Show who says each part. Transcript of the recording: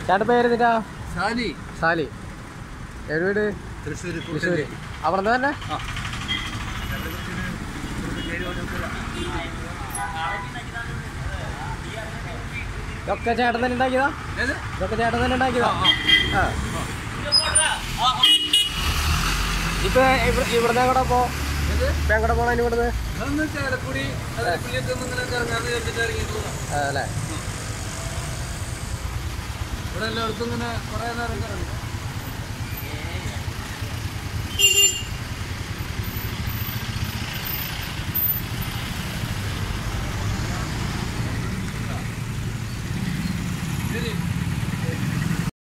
Speaker 1: ചേട്ടൻ പേര് എന്നിട്ടാ
Speaker 2: സാലി
Speaker 1: സാലി എവിടെ വീട്
Speaker 2: തൃശ്ശൂർ
Speaker 1: തൃശ്ശൂര് അവിടെ നിന്ന് തന്നെ ഇതൊക്കെ ചേട്ടൻ തന്നെ ഉണ്ടാക്കിയതാ ഇതൊക്കെ ചേട്ടൻ തന്നെ ഉണ്ടാക്കിയതാ ആ ഇപ്പൊ ഇവിടെ- ഇവിടുന്ന് എവിടെ പോ ഇപ്പൊ എങ്ങോട്ട് പോണ ഇനി ഇവിടുന്ന്
Speaker 2: അതൊന്ന് ചേലക്കുടി അതിരപ്പള്ളിയൊക്കെ ഒന്ന് ഇങ്ങനെ കറങ്ങാന്ന് വിചാരിച്ചിട്ട് ഇറങ്ങിയിട്ടുള്ളതാ
Speaker 1: ആ, അല്ലേ
Speaker 2: ഇവിടെ എല്ലായിടത്തും ഇങ്ങനെ കുറേ നേരം കറങ്ങി